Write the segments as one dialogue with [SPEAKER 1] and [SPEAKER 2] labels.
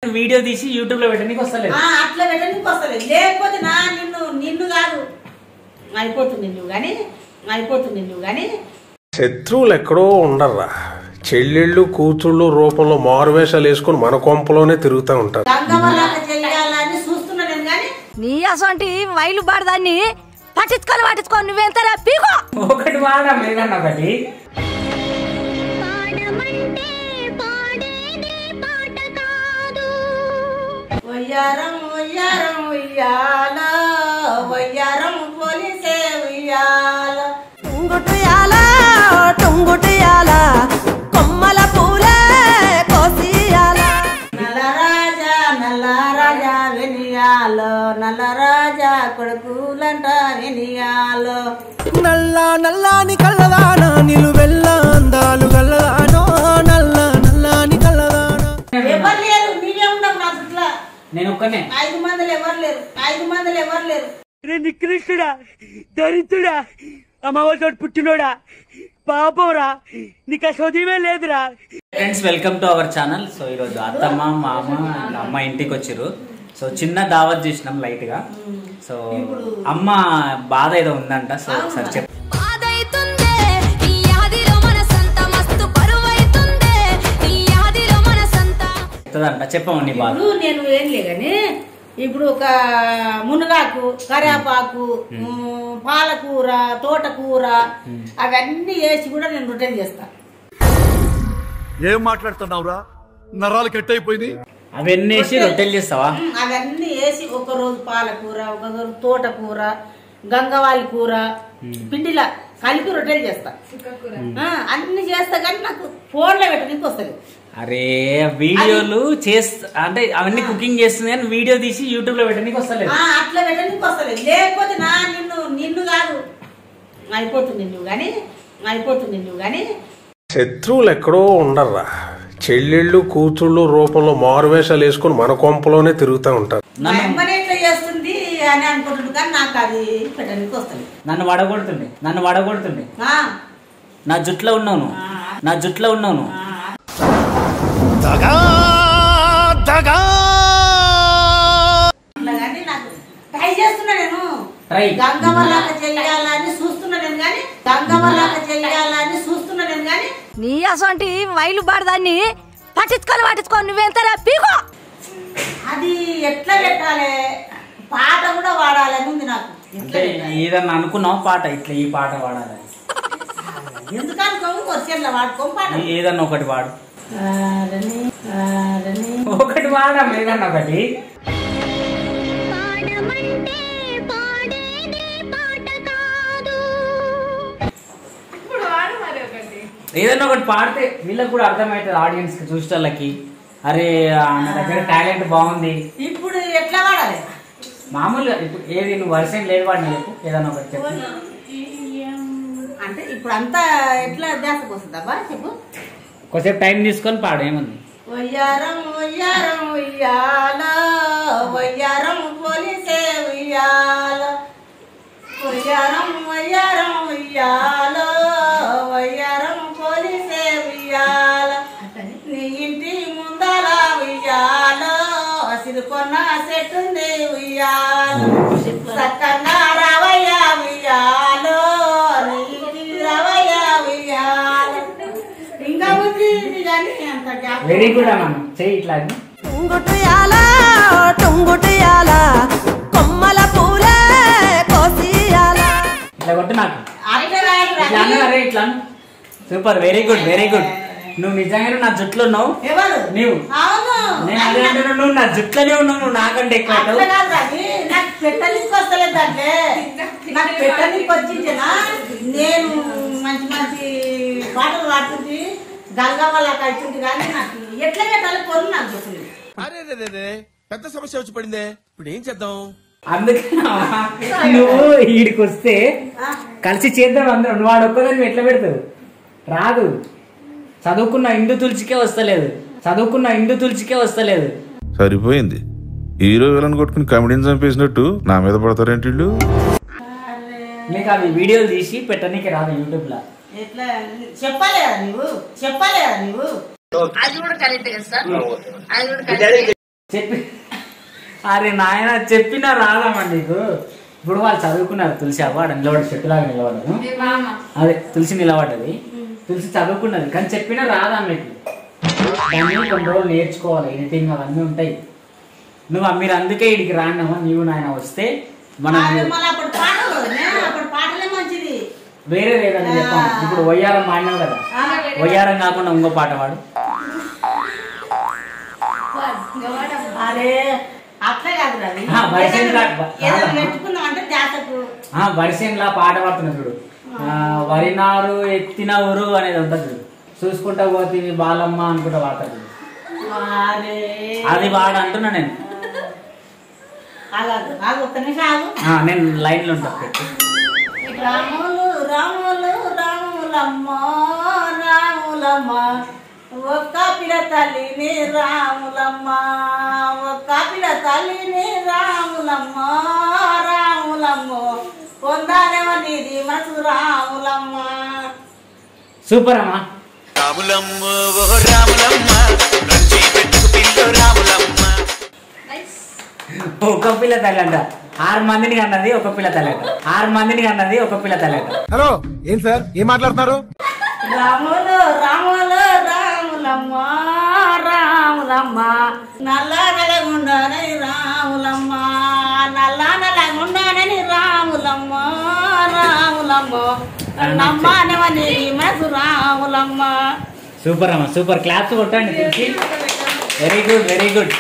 [SPEAKER 1] Video తీసి YouTube లో పెట్టడానికి వస్తలేదు
[SPEAKER 2] ఆ, అట్లా పెట్టడానికి వస్తలేదు లేకపోతే నా నిన్ను నిన్ను కాదు అయిపోతుంది నువ్వు కానీ అయిపోతుంది నువ్వు కానీ
[SPEAKER 3] శత్రువులు ఎక్కడో ఉండర్రా చెల్లెళ్ళు కూతుళ్ళు రూపంలో మారువేషాలు వేసుకుని మన కొంపలోనే తిరుగుతూ ఉంటారు
[SPEAKER 2] గంగవల్లాక చెయ్యాలని చూస్తున్నా నేను కానీ
[SPEAKER 4] నీ అసొంటి వైలు పడదాన్ని పట్టించుకొని పట్టించుకొని నువ్వెంతరా పీకో
[SPEAKER 1] ఒకటి వాడా మీదన్న ఒకటి
[SPEAKER 2] వయ్యారం వయ్యారం ఉయ్యాల వయ్యారం పోలీసే ఉయ్యాల
[SPEAKER 5] టుంగుటియాల టుంగుటియాల కొమ్మల పూలే కోసియాల
[SPEAKER 2] నల్ల రాజా నల్ల రాజా వెనియాలో నల్ల రాజా కొడుకులంట వెనియాలో
[SPEAKER 6] నల్ల నల్లాని కళ్ళదాన నిలువెల్ల అందాలు గల్లదానో నల్ల నల్లాని కళ్ళదాన
[SPEAKER 2] ఎవరు లేరు నీవే ఉండవు నా చుట్ల
[SPEAKER 1] నేను ఒక్కనే
[SPEAKER 2] ఐదు మందిలు ఎవరు లేరు ఐదు మందిలు ఎవరు లేరు
[SPEAKER 7] రే నికృష్టుడా దరిద్రుడా అమ్మవారితో పుట్టినోడా పాపంరా నీకు ఆ చదివే లేదురా
[SPEAKER 1] friends welcome to our channel so ఈరోజు అత్తమ్మ మామ and అమ్మ ఇంటికి వచ్చిర్రు సో చిన్న దావత్ చేసినాం లైట్ గా సో అమ్మ బాధ ఏదో ఉందంట సో ఒకసారి చెప్
[SPEAKER 4] బాధైతుందే ఈ యాదిలో మనసంతా మస్తు బరువైతుందే ఈ యాదిలో మనసంతా
[SPEAKER 1] చెప్తుందంట చెప్పమ్మ నీ బాధ
[SPEAKER 2] ఇప్పుడు నేను ఏం లే కానీ ఇప్పుడు ఒక మునగాకు కరివేపాకు ఉమ్, పాలకూర తోటకూర అవన్నీ వేసి కూడా నేను రిటర్న్ చేస్తా
[SPEAKER 8] ఏం మాట్లాడుతున్నావురా నరాలు కట్ అయిపోయింది
[SPEAKER 1] అవన్నీ వేసి రొట్టెలు చేస్తావా
[SPEAKER 2] ఉమ్, అవన్నీ వేసి ఒక రోజు పాలకూర ఒక రోజు తోటకూర గంగవాలి కూర పిండిలా కలిపి రొట్టెలు చేస్తా ఆ, అన్ని చేస్తా కానీ నాకు ఫోన్లో పెట్టడానికి వస్తుంది
[SPEAKER 1] అరే వీడియోలు చేస్తా అంటే అవన్నీ కుకింగ్ చేస్తుంది కానీ వీడియో తీసి యూట్యూబ్ లో పెట్టడానికి వస్తలేదు
[SPEAKER 2] ఆ, అట్లా పెట్టడానికి వస్తలేదు లేకపోతే నా నిన్ను నిన్ను కాదు అయిపోతుంది నువ్వు కానీ అయిపోతుంది నువ్వు కానీ
[SPEAKER 3] శత్రువులు ఎక్కడో ఉండర్రా చెల్లెళ్ళు కూతుళ్ళు రూపంలో మారువేషాలు వేసుకుని మన కొంపలోనే తిరుగుతూ ఉంటారు
[SPEAKER 2] మా అమ్మని ఎట్లా చేస్తుంది అని అనుకుంటుంది కానీ నాకు అది పెట్టడానికి వస్తుంది
[SPEAKER 1] నన్ను వడగొడుతుండే నన్ను వడగొడుతుండే
[SPEAKER 2] ఆ,
[SPEAKER 1] నా జుట్లో ఉన్నావు నువ్వు. నా జుట్లో ఉన్నావు నువ్వు.
[SPEAKER 8] దగా దగా
[SPEAKER 2] అట్లా కానీ నాకు ట్రై చేస్తున్నా నేను
[SPEAKER 1] Try.
[SPEAKER 2] గంగవల్లాక చెయ్యాలని చూస్తున్నా నేను కానీ గంగవల్లాక చెయ్యాలని చూస్తున్నా నేను కానీ
[SPEAKER 4] నీ అసొంటి వైలు పడదాన్ని పట్టించుకొని పట్టించుకొని నువ్వెంతరా పీకో
[SPEAKER 2] అది ఎట్లా పెట్టాలి పాట కూడా వాడాలని ఉంది నాకు
[SPEAKER 1] అంటే ఏదన్నా అనుకున్నావు పాట ఇట్లా ఈ పాట వాడాలి
[SPEAKER 2] ఎందుకు అనుకోము వర్షంలో వాడుకోము పాట
[SPEAKER 1] ఏదన్నా ఒకటి వాడు
[SPEAKER 2] ఆడని, ఆడని.
[SPEAKER 1] ఒకటి వాడమ్మా ఏదన్నా ఒకటి ఏదన్నా ఒకటి పాడితే వీళ్ళకి కూడా అర్థమవుతుంది ఆడియన్స్ కి చూసేటోళ్ళకి అరే నా దగ్గర టాలెంట్ బాగుంది
[SPEAKER 2] ఇప్పుడు ఎట్లా వాడాలి
[SPEAKER 1] మామూలుగా ఇప్పుడు ఏది నువ్వు వరుస లేదు వాడిని చెప్పు ఏదన్నా ఒకటి చెప్పు
[SPEAKER 2] అంటే ఇప్పుడు అంతా ఎట్లా దేశకు వస్తుందబ్బా చెప్పు
[SPEAKER 1] కొద్దిసేపు టైం తీసుకొని పాడు ఏముంది
[SPEAKER 2] వయ్యారం వయ్యారం ఉయ్యాల వయ్యారం పోలీసే ఉయ్యాల వయ్యారం వయ్యారం ఉయ్యాల వయ్యారం పోలీసే ఉయ్యాల నీ ఇంటి ముందర ఉయ్యాల సిరుకొన్న చెట్టుంది ఉయ్యాల సక్కగా రావయ్య ఉయ్యాల నీ ఇంటి రావయ్య ఉయ్యాల ఇంకా ఉంది ఇది కానీ అంత జ్ఞాపకం
[SPEAKER 1] వెరీ గుడ్ అన్న చెయ్యి ఇట్లా అని.
[SPEAKER 5] టుంగుటియాల టుంగుటియాల కొమ్మల పూలే కోసియాల
[SPEAKER 1] ఇట్లా కొట్టు నాకు
[SPEAKER 2] అట్లా రాయకు రా.
[SPEAKER 1] ఇట్లా అన్న అరే ఇట్లా super very good very good నువ్వు నిజంగానే నా జుట్లో ఉన్నావు
[SPEAKER 2] ఎవరు
[SPEAKER 1] నీవు
[SPEAKER 2] అవును
[SPEAKER 1] నేను అదే అంటున్నా, నువ్వు నా జుట్లోనే ఉన్నావు నువ్వు నాకంటే ఎక్కువ
[SPEAKER 2] అట్లా
[SPEAKER 1] అవుతావు.
[SPEAKER 2] కాదు రాని, నాకు పెట్టడానికి వస్తలేదు దాంట్లో నాకు పెట్టడానికి వచ్చించేనా నేను మంచి మంచి పాటలు పాడుతుంది గంగా వాళ్ళ అవుతుంది కానీ నాకు ఎట్లా పెట్టాలి కొను నాకు చెప్తుంది
[SPEAKER 8] అరే రే, రే, రే. పెద్ద సమస్య వచ్చి పడిందే ఇప్పుడు ఏం చేద్దాం
[SPEAKER 1] అందుకే నువ్వు ఈడికి వస్తే కలిసి చేద్దాం అందరం నువ్వు వాడు ఒక్కదాన్ని ఎట్లా పెడతావు రాదు చదువుకున్న ఇండు తులసికే వస్తలేదు చదువుకున్న ఇండు తులసికే వస్తలేదు
[SPEAKER 9] సరిపోయింది హీరో విలన్ కొట్టుకుని కమెడీని చంపేసినట్టు నా మీద పడతారేంటి వీళ్ళు
[SPEAKER 1] నీకు అవి వీడియోలు తీసి పెట్టనీకి రాదు యూట్యూబ్ లో
[SPEAKER 2] ఎట్లా చెప్పాలి కదా నువ్వు చెప్పాలి కదా నువ్వు
[SPEAKER 1] చెప్పి అరే నాయన చెప్పినా రాదమ్మా నీకు ఇప్పుడు వాళ్ళు చదువుకున్నారు తులసి అవ్వాడు నిలబడి చెట్టులాగా నిలబడదు అదే తులసి నిలబడ్డది తులసి చదువుకున్నది కానీ చెప్పినా రాదా మీకు దాన్ని కొన్ని రోజులు నేర్చుకోవాలి ఎడిటింగ్ అవన్నీ ఉంటాయి నువ్వు మీరు అందుకే ఇడికి రాండమ్మా నీవు నాయన వస్తే మనం
[SPEAKER 2] అదే మళ్ళీ అప్పుడు పాటలు నే, అప్పుడు పాటలే మంచిది
[SPEAKER 1] వేరే లేదని చెప్పాం ఇప్పుడు వయ్యారం మాడినావు కదా వయ్యారం కాకుండా ఇంకో పాట పాడు
[SPEAKER 2] అరే అట్లే కాదు రవి
[SPEAKER 1] ఆ, వయసేం కాదు.
[SPEAKER 2] ఏదో నెట్టుకుందాం అంటే జాతకు
[SPEAKER 1] ఆ వరిసేన్లా పాట పాడుతున్నా చూడు ఆ, వరినారు ఎత్తిన ఊరు అనేది ఉంటుంది చూడు చూసుకుంటా పోతే బాలమ్మ అనుకుంటా పాడతాడు చూడు.
[SPEAKER 2] అరే
[SPEAKER 1] అది వాడు అంటున్నా నేను
[SPEAKER 2] ఆగాదు ఆగు ఒక్క నిమిషం ఆగు
[SPEAKER 1] ఆ, నేను లైన్ లో ఉంటా పెట్టు
[SPEAKER 2] రాములు రాములు రాములమ్మ రాములమ్మ ఒక్క పిల్ల తల్లిని రాములమ్మ ఒక్క పిల్ల తల్లిని రాములమ్మ రాములమ్మ పొందాలేమో నీది మనసు రాములమ్మ
[SPEAKER 1] సూపర్ అమ్మా
[SPEAKER 10] రాములమ్మ ఓ రాములమ్మ రంజీ పెట్టుకు పిల్లు రాములమ్మ
[SPEAKER 1] ఒక పిల్ల తల్లి అంట ఆరు మందిని కన్నది ఒక పిల్ల తల్లి అంట ఆరు మందిని కన్నది ఒక పిల్ల తల్లి అంట
[SPEAKER 6] హలో ఏం సార్ ఏం మాట్లాడుతున్నారు
[SPEAKER 2] రాములు రాములు రాములమ్మ రాములమ్మ నల్ల నల్లగుండానని రాములమ్మ నల్ల నల్లగుండానని రాములమ్మ రాములమ్మ నమ్మనవని మనసు రాములమ్మ
[SPEAKER 1] సూపర్ అమ్మా సూపర్ క్లాప్స్ కొట్టండి తెలిసి వెరీ గుడ్ వెరీ గుడ్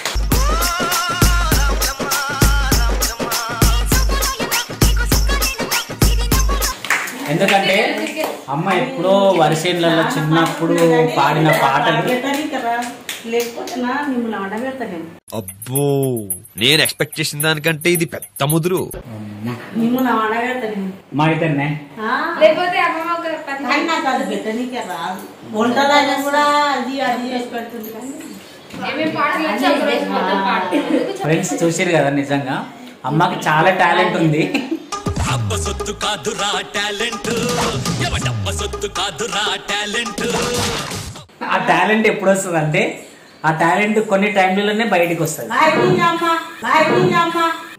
[SPEAKER 1] ఎందుకంటే అమ్మ ఎప్పుడో వరిసేన్లలో చిన్నప్పుడు పాడిన పాటలు
[SPEAKER 2] పెట్టనీకరా. లేకపోతే నా మిమ్మల్ని అడగెడతాను
[SPEAKER 8] అబ్బో నేను ఎక్స్పెక్ట్ చేసిన దానికంటే ఇది పెద్ద ముదురు
[SPEAKER 2] మిమ్మల్ని అడగెడతాను
[SPEAKER 1] మా ఇతన్నే
[SPEAKER 11] లేకపోతే అమ్మమ్మ ఒక పది
[SPEAKER 2] కానీ నాకు అది పెట్టనీకే రాదు వంటలైనా కూడా అది అది చేసి పెడుతుంది కానీ
[SPEAKER 11] ఏమేం పాటలు వచ్చి ఒక రోజు మొత్తం పాడతాం
[SPEAKER 1] ఫ్రెండ్స్ చూసారు కదా నిజంగా అమ్మకి చాలా టాలెంట్ ఉంది
[SPEAKER 10] అబ్బ సొత్తు కాదురా టాలెంట్ ఎవడబ్బ సొత్తు కాదురా టాలెంట్
[SPEAKER 1] ఆ టాలెంట్ ఎప్పుడు వస్తుంది అంటే ఆ టాలెంట్ కొన్ని టైంలలోనే బయటికి వస్తుంది
[SPEAKER 2] బయటికి అమ్మ బయటికి అమ్మ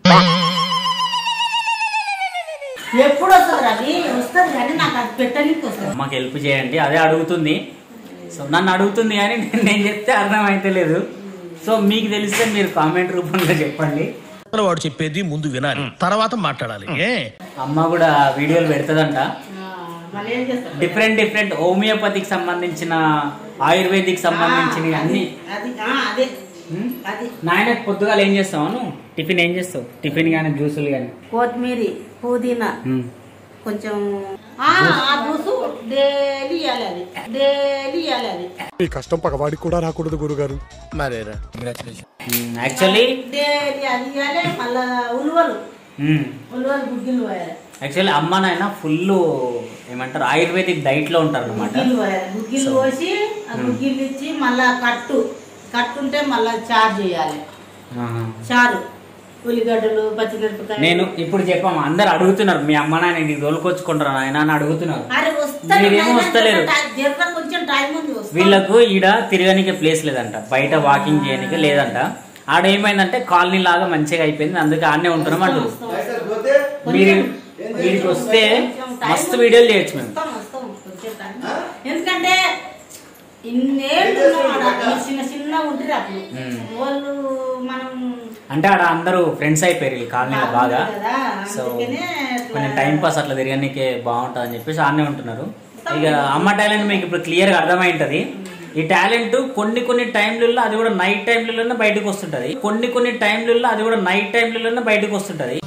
[SPEAKER 2] ఎప్పుడు వస్తుంది రవి వస్తుంది కానీ నాకు అది పెట్టనీకి వస్తుంది
[SPEAKER 1] అమ్మకి హెల్ప్ చేయండి అదే అడుగుతుంది సో నన్ను అడుగుతుంది కానీ నేను నేను చెప్తే అర్థమైతే లేదు సో మీకు తెలిస్తే మీరు కామెంట్ రూపంలో చెప్పండి
[SPEAKER 8] వాడు చెప్పేది ముందు వినాలి తర్వాత మాట్లాడాలి ఏ
[SPEAKER 1] అమ్మ కూడా వీడియోలు పెడుతుందంట
[SPEAKER 2] మళ్ళీ ఏం చేస్తారు
[SPEAKER 1] డిఫరెంట్ డిఫరెంట్ హోమియోపతికి సంబంధించిన ఆయుర్వేదిక్ సంబంధించినవి అన్ని
[SPEAKER 2] అది ఆ, అదే
[SPEAKER 1] ఉమ్.
[SPEAKER 2] అది
[SPEAKER 1] నాయన పొద్దుగాల ఏం చేస్తావు నువ్వు టిఫిన్ ఏం చేస్తావు టిఫిన్ కానీ జ్యూసులు కానీ
[SPEAKER 2] కొత్తిమీర పుదీనా కొంచెం ఆ ఆ జ్యూసు డైలీ ఇవ్వాలి అది డైలీ ఇవ్వాలి అది
[SPEAKER 6] ఈ కష్టం పగవాడికి కూడా రాకూడదు గురుగారు
[SPEAKER 8] మరేరా
[SPEAKER 1] యాక్చువల్లీ
[SPEAKER 2] డైలీ అది ఇవ్వాలి మళ్ళా ఉలువలు ఉలువలు గుడ్గిలు పోయాలి
[SPEAKER 1] యాక్చువల్లీ అమ్మ నాయన ఫుల్ ఏమంటారు ఆయుర్వేదిక్ డైట్ లో ఉంటారు అనమాట
[SPEAKER 2] గుగ్గిలు పోయాలి గుగ్గిలు పోసి ఆ గుగ్గిలు ఇచ్చి మళ్ళా కట్టు కట్టు ఉంటే మళ్ళా చారు చేయాలి చారు ఉల్లిగడ్డలు పచ్చిమిరపకాయలు
[SPEAKER 1] నేను ఇప్పుడు చెప్పాము అందరు అడుగుతున్నారు మీ అమ్మ నాయన నీకు తోలుకొచ్చుకుంటారు ఆయన అని అడుగుతున్నారు
[SPEAKER 2] అరే వస్తారు
[SPEAKER 1] మీరేమో వస్తలేరు.
[SPEAKER 2] జర కొంచెం టైం ఉంది వస్తారు.
[SPEAKER 1] వీళ్ళకు ఈడ తిరగనికి ప్లేస్ లేదంట బయట వాకింగ్ చేయడానికి లేదంట ఆడ ఏమైందంటే కాలనీ లాగా మంచిగా అయిపోయింది అందుకే ఆడనే ఉంటున్నాం అంటారు మీరు వీడికి వస్తే మస్తు వీడియోలు చేయొచ్చు మేము
[SPEAKER 2] వస్తాం, వస్తాం, కొంచెం టైం. ఎందుకంటే ఇన్నేళ్ళు ఉన్నాం ఆడ. మీరు చిన్న చిన్న ఉంటుంది అప్పుడు
[SPEAKER 1] మ్మ్.
[SPEAKER 2] వాళ్ళు మనం
[SPEAKER 1] అంటే ఆడ అందరూ ఫ్రెండ్స్ అయిపోయారు ఈ కాలనీలో బాగా
[SPEAKER 2] కదా
[SPEAKER 1] సో
[SPEAKER 2] అందుకనే అట్లా-
[SPEAKER 1] కొంచెం టైం పాస్ అట్లా తిరగనీకే బాగుంటుంది అని చెప్పేసి ఆడనే ఉంటున్నారు ఇక అమ్మ టాలెంట్ మీకు ఇప్పుడు క్లియర్ గా అర్థమై ఉంటది ఈ టాలెంట్ కొన్ని కొన్ని టైంలలో అది కూడా నైట్ టైంలలోనే బయటకు వస్తుంటది కొన్ని కొన్ని టైంలలో అది కూడా నైట్ టైంలలోనే బయటకు వస్తుంటది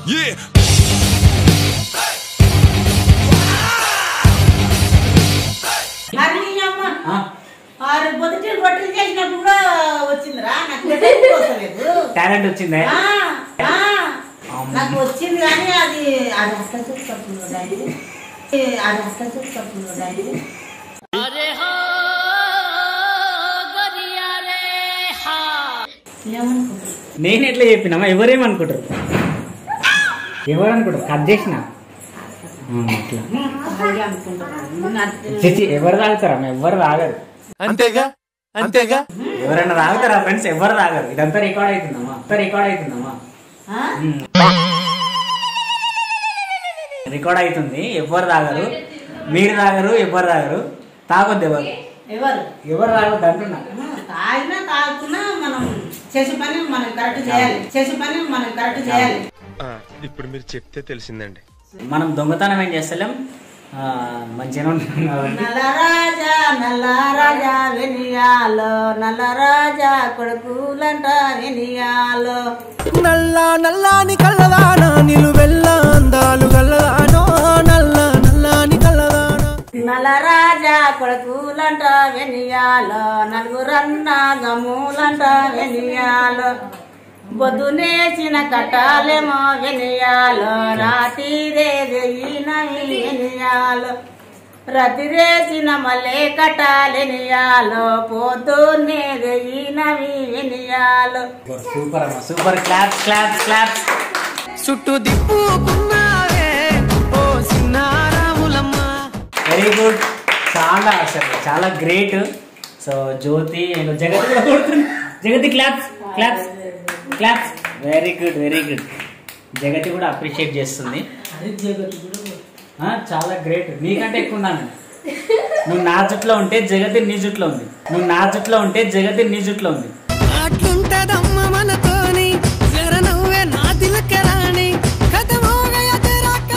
[SPEAKER 2] మరి నీ అమ్మ
[SPEAKER 1] ఆ,
[SPEAKER 2] ఆరు పొద్దుటి రొట్టెలు చేసినప్పుడు కూడా వచ్చిందిరా నాకు పెట్టడానికి వస్తలేదు
[SPEAKER 1] టాలెంట్ వచ్చిందే
[SPEAKER 2] ఆ, ఆ,
[SPEAKER 1] అమ్మ.
[SPEAKER 2] నాకు వచ్చింది కానీ అది అది అట్లా చూసుకుంటుంది డాడీ అది అట్లా చూసుకుంటుంది డాడీ ఏమనుకుంటున్నారు
[SPEAKER 1] నేను ఎట్లా చెప్పినామా ఎవరేమనుకుంటారు ఎవరు అనుకుంటారు కట్ చేసిన అట్లా
[SPEAKER 2] అలాగే అనుకుంటున్నాను నాకు
[SPEAKER 1] చిచి ఎవరు తాగుతారా ఎవరు తాగరు
[SPEAKER 8] అంతేగా అంతేగా
[SPEAKER 1] ఎవరైనా తాగుతారా ఫ్రెండ్స్ ఎవరు తాగరు ఇదంతా రికార్డ్ అవుతుందమ్మా అంతా రికార్డ్ అవుతుందమ్మా రికార్డ్ అవుతుంది ఎవరు తాగరు మీరు తాగరు ఎవరు తాగరు తాగొద్దు ఎవరు
[SPEAKER 2] ఎవరు
[SPEAKER 1] ఎవరు తాగొద్దు అంటున్నా
[SPEAKER 2] తాగినా తాగుతున్నా మనం చేసే పని మనం కరెక్ట్ చేయాలి చేసే పని మనం కరెక్ట్ చేయాలి
[SPEAKER 3] ఇప్పుడు మీరు చెప్తే తెలిసిందండి
[SPEAKER 1] మనం దొంగతనం ఏం చేస్తలేం ఆ, మంచిగానే ఉంటున్నాం కాబట్టి
[SPEAKER 2] నల్ల రాజా నల్ల రాజా వెనియాలో నల్ల రాజా కొడుకులంట వెనియాలో
[SPEAKER 5] నల్ల నల్లాని కళ్ళదాన నిలువెల్ల అందాలు గల్లదానో నల్ల నల్లాని కళ్ళదాన
[SPEAKER 2] నల్ల రాజా కొడుకులంట వెనియాలో నలుగురన్న గమ్ములంట వెనియాలో బొద్దునేసిన కట్టాలేమో వెనియాలో రాతిరే వెయ్యినవి వెనియాలో రతిరేసిన మళ్ళీ కట్టాలెనియాలో పొద్దున్నే వెయ్యినవి వెనియాలో
[SPEAKER 1] సూపర్ అమ్మా సూపర్ క్లాప్ క్లాప్ క్లాప్
[SPEAKER 5] చుట్టూ దిప్పుకున్నావే ఓ సిన్నారాములమ్మ
[SPEAKER 1] వెరీ గుడ్ చాలా అసలు చాలా great so Jyoti and Jagathi కూడా కొడుతుంది Jagathi claps claps claps very good very good Jagathi కూడా అప్రిషియేట్ చేస్తుంది ఆ, చాలా గ్రేట్ నీకంటే ఎక్కువ ఉన్నాను నువ్వు నా జుట్లో ఉంటే జగతి నీ జుట్లో ఉంది నువ్వు నా జుట్లో ఉంటే జగతి నీ జుట్లో ఉంది
[SPEAKER 5] అట్లుంటదమ్మ మనతోని జర నువ్వే నా తిలకరాని కథ మోగయ తెరాక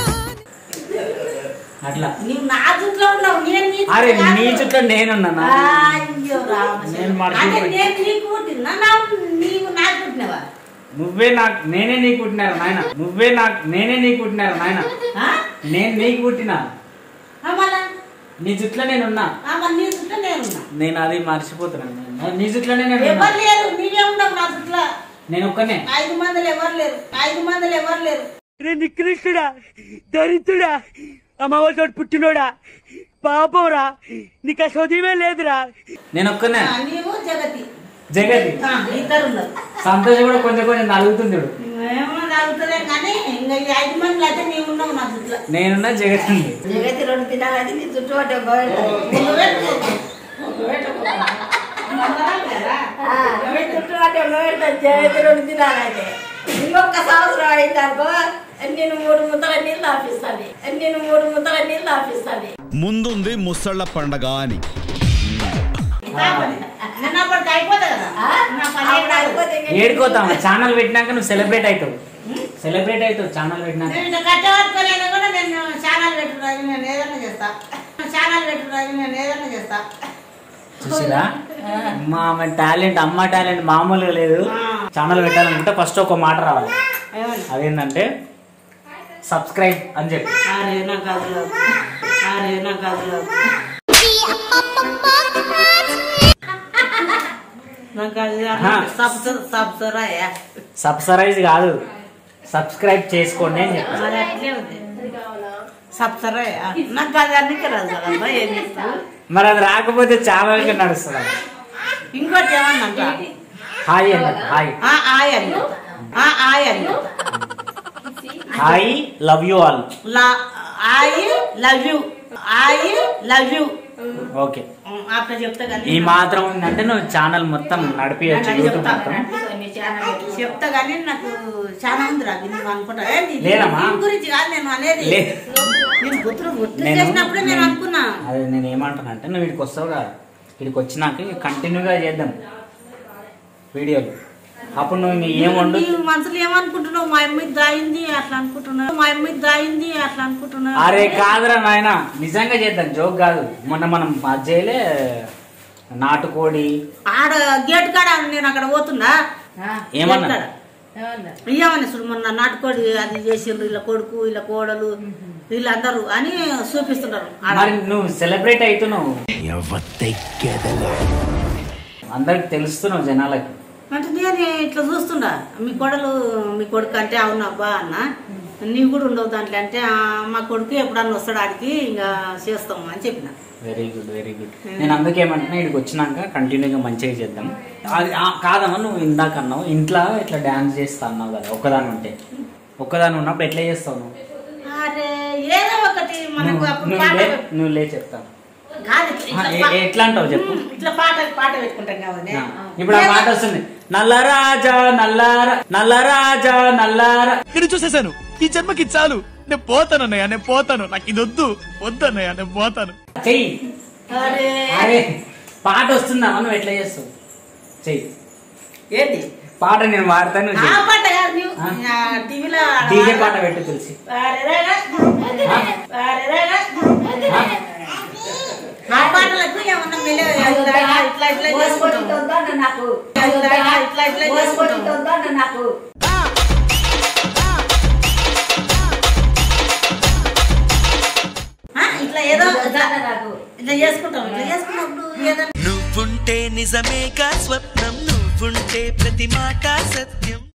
[SPEAKER 1] అట్లా
[SPEAKER 2] నీవు నా జుట్లో ఉన్నావు నేను నీ
[SPEAKER 1] అరే
[SPEAKER 2] జుట్లో
[SPEAKER 1] నీ
[SPEAKER 2] కాదు.
[SPEAKER 1] జుట్లో నేనున్నానా
[SPEAKER 2] అయ్యో రామ
[SPEAKER 1] నేను మర్చిపోయి-
[SPEAKER 2] అంటే నేను నీకు పుట్టినా నా నీవు నాకు పుట్టినవా
[SPEAKER 1] నువ్వే నాకు నేనే నీకు పుట్టినారు నాయన నువ్వే నాకు నేనే నీకు పుట్టినారు నాయన
[SPEAKER 2] ఆ?
[SPEAKER 1] నేను నీకు పుట్టినా
[SPEAKER 2] ఆ మళ్ళా
[SPEAKER 1] నీ జుట్లో నేనున్నా
[SPEAKER 2] ఆ మరి నీ జుట్లో నేనున్నా
[SPEAKER 1] నేను అది మర్చిపోతున్నాను నీ జుట్లోనే నేను ఉన్నా.
[SPEAKER 2] ఎవరు లేరు నీవే ఉండవు నా జుట్లో
[SPEAKER 1] నేను ఒక్కనే
[SPEAKER 2] ఐదు మందిలో ఎవరు లేరు ఐదు మందిలో ఎవరు లేరు
[SPEAKER 7] రే నికృష్టుడా దరిద్రుడా అమ్మవారితో పుట్టినోడా పాపంరా నీకు ఆ చదివే లేదురా
[SPEAKER 1] నేను ఒక్కనే
[SPEAKER 2] ఆ, నీవు జగతి
[SPEAKER 1] జగతి
[SPEAKER 2] ఆ, ఇద్దరు ఉన్నారు
[SPEAKER 1] సంతోషం కూడా కొంచెం కొంచెం నలుగుతుంది చూడు
[SPEAKER 2] ఏమో తాగుతుందే కానీ ఇంకా ఈ ఐదు మందిలో అయితే నీవు ఉన్నావు నా జుట్లో
[SPEAKER 1] నేనున్నా జగతి ఉంది
[SPEAKER 4] జగతి రెండు తినాలని నీ చుట్టూ పట్టే గోడ చుట్టూ పట్టే గోడ జగతి రెండు తినాలంటే ఇంకొక సంవత్సరం అయిందనుకో నేను మూడు ముద్దల నీళ్ళు ఆపిస్తాను నేను మూడు ముద్దల నీళ్ళు ఆపిస్తాను
[SPEAKER 10] ముందుంది ముసళ్ళ పండగ అని
[SPEAKER 2] నిన్న అప్పటికి అయిపోతుంది కదా నా పని
[SPEAKER 4] అప్పుడు అయిపోతే ఇంకా
[SPEAKER 1] ఏడుకోతావు ఛానల్ పెట్టినాక నువ్వు సెలబ్రేట్ అవుతావు సెలబ్రేట్ అవుతావు ఛానల్ పెట్టినాక
[SPEAKER 2] నేను ఇట్లా కట్టబట్టుకోలేను కూడా నేను ఛానల్ పెట్టుకోవాలి నేను ఏదైనా చేస్తా ఛానల్ పెట్టుకోవాలి నేను ఏదైనా చేస్తా
[SPEAKER 1] చూసిరా మా ఆమె టాలెంట్ అమ్మ టాలెంట్ మామూలుగా లేదు ఛానల్ పెట్టాలనుకుంటే ఫస్ట్ ఒక మాట రావాలి
[SPEAKER 2] ఏమని
[SPEAKER 1] అదేంటంటే సబ్స్క్రైబ్ అని చెప్పి
[SPEAKER 2] అరే నాకు అది అరే నాకు అది నాకు అది
[SPEAKER 1] ఆహా.
[SPEAKER 2] సబ్సరాయా
[SPEAKER 1] సబ్స్క్రైజ్ కాదు సబ్స్క్రైబ్ చేసుకోండి అని చెప్పి
[SPEAKER 2] మరి అట్లే ఉంది సబ్సరాయా నాకు అది అన్నికి రాదు కదమ్మా ఏం చేస్తావు
[SPEAKER 1] మరి అది రాకపోతే చాలా రోజులు నడుస్తుంది అది.
[SPEAKER 2] ఇంకోటి ఏమన్నా
[SPEAKER 1] హాయ్ అండి హాయ్
[SPEAKER 2] ఆయ్ అని ఆ, ఆయ్ అని
[SPEAKER 1] హాయ్ లవ్ యూ ఆల్
[SPEAKER 2] లా I love you I love you
[SPEAKER 1] okay
[SPEAKER 2] అట్లా చెప్తా కానీ
[SPEAKER 1] ఈ మాత్రం ఉందంటే నువ్వు ఛానల్ మొత్తం నడిపియచ్చు
[SPEAKER 2] నాకు
[SPEAKER 1] యూట్యూబ్
[SPEAKER 2] చెప్తా.
[SPEAKER 1] మొత్తం
[SPEAKER 2] చెప్తా కానీ నాకు చాలా ఉంది రా నువ్వు అనుకుంటా ఏ, నీ-
[SPEAKER 1] లేదమ్మా.
[SPEAKER 2] దీని గురించి కాదు నేను అనేది
[SPEAKER 1] లే.
[SPEAKER 2] నేను గుర్తు గుర్తు
[SPEAKER 1] నేను-
[SPEAKER 2] చేసినప్పుడే నేను అనుకున్నా
[SPEAKER 1] అదే నేను ఏమంటున్నా అంటే నువ్వు ఇక్కడికి వస్తావు కదా ఇక్కడికి వచ్చినాక కంటిన్యూగా చేద్దాం వీడియోలు అప్పుడు నువ్వు నీ ఏం వండు
[SPEAKER 2] నీ మనసులో ఏమనుకుంటున్నావు మా అమ్మాయి దాయింది అట్లా అనుకుంటున్నావు మా అమ్మాయి దాయింది అట్లా అనుకుంటున్నావు
[SPEAKER 1] అరే కాదురా నాయన నిజంగా చేద్దాం జోక్ కాదు మొన్న మనం అది చేయలే నాటుకోడి
[SPEAKER 2] ఆడ గేట్ కాడ నేను అక్కడ పోతున్నా
[SPEAKER 1] ఏమన్నా?
[SPEAKER 2] గేట్ కాడ. ఇయ్యమని చూడు మొన్న నాటుకోడి అది చేసిండ్రు ఇలా కొడుకు ఇలా కోడలు వీళ్ళందరూ అని చూపిస్తున్నారు ఆడ.
[SPEAKER 1] మరి నువ్వు సెలబ్రేట్ అవుతున్నావు అందరికి తెలుస్తున్నావు జనాలకి
[SPEAKER 2] అంటే నేను ఇట్లా చూస్తుండా మీ కోడలు మీ కొడుకు అంటే అవును అబ్బా అన్న నీవు కూడా ఉండవు దాంట్లో అంటే "ఆ, మా కొడుకు ఎప్పుడన్నా వస్తాడు ఆడికి ఇంకా చేస్తాము అని చెప్పిన
[SPEAKER 1] వెరీ గుడ్ వెరీ గుడ్ నేను అందుకేమంటున్నా ఇక్కడికి వచ్చినాక కంటిన్యూగా మంచిగా చేద్దాం అది ఆ, కాదమ్మా నువ్వు ఇందాక అన్నావు ఇంట్లో ఇట్లా డాన్స్ చేస్తా అన్నావు కదా ఒక్కదాని ఉంటే ఒక్కదాని ఉన్నప్పుడు ఎట్లా చేస్తావు నువ్వు
[SPEAKER 2] అరే ఏదో ఒకటి మనకు
[SPEAKER 1] నువ్వు
[SPEAKER 2] అప్పుడు
[SPEAKER 1] నువ్వు
[SPEAKER 2] పాట
[SPEAKER 1] లే నువ్వు లే చెప్తాను
[SPEAKER 2] కాదు ఇట్లా-
[SPEAKER 1] ఆ,
[SPEAKER 2] ఇట్లా
[SPEAKER 1] ఏ-
[SPEAKER 2] పా-
[SPEAKER 1] ఏ- ఎట్లా అంటావు చెప్పు
[SPEAKER 2] ఇట్లా పాట పాట పెట్టుకుంటాం కాబట్టి
[SPEAKER 1] ఆ, ఇప్పుడు ఆ పాట వస్తుంది నల్లరాజా నల్లార నల్లరాజా నల్లార
[SPEAKER 7] ఇక్కడ చూసేశాను ఈ జన్మకి చాలు నేను పోతాను అన్నయ్య నేను పోతాను నాకు ఇది వద్దు వద్దు అన్నయ్య నేను పోతాను
[SPEAKER 1] చెయ్యి
[SPEAKER 2] అరే
[SPEAKER 1] అరే పాట వస్తుందా మనం ఎట్లా చేస్తావు చెయ్యి
[SPEAKER 2] ఏంటి
[SPEAKER 1] పాట నేను వాడతాను నువ్వు
[SPEAKER 2] ఆ
[SPEAKER 1] చెయ్యి.
[SPEAKER 2] పాట కాదు నువ్వు ఆ, టీవీలో
[SPEAKER 1] డీజే పాట పెట్టు తెలిసి
[SPEAKER 2] అరెరెరె, అరెరెరె. ఆ పాటలకు ఏమన్నా మెలో ఇట్లా ఇట్లా ఇట్లా చేసుకుంటాం
[SPEAKER 4] నాకు
[SPEAKER 2] ఇట్లా ఇట్లా ఇట్లా చేసుకుంటాం
[SPEAKER 4] నాకు
[SPEAKER 2] ఆ, ఇట్లా ఏదో ఇట్లా ఇట్లా చేసుకుంటాం ఇట్లా చేసుకున్నప్పుడు ఏదో
[SPEAKER 5] నువ్వుంటే నిజమేగా స్వప్నం నువ్వుంటే ప్రతి మాట సత్యం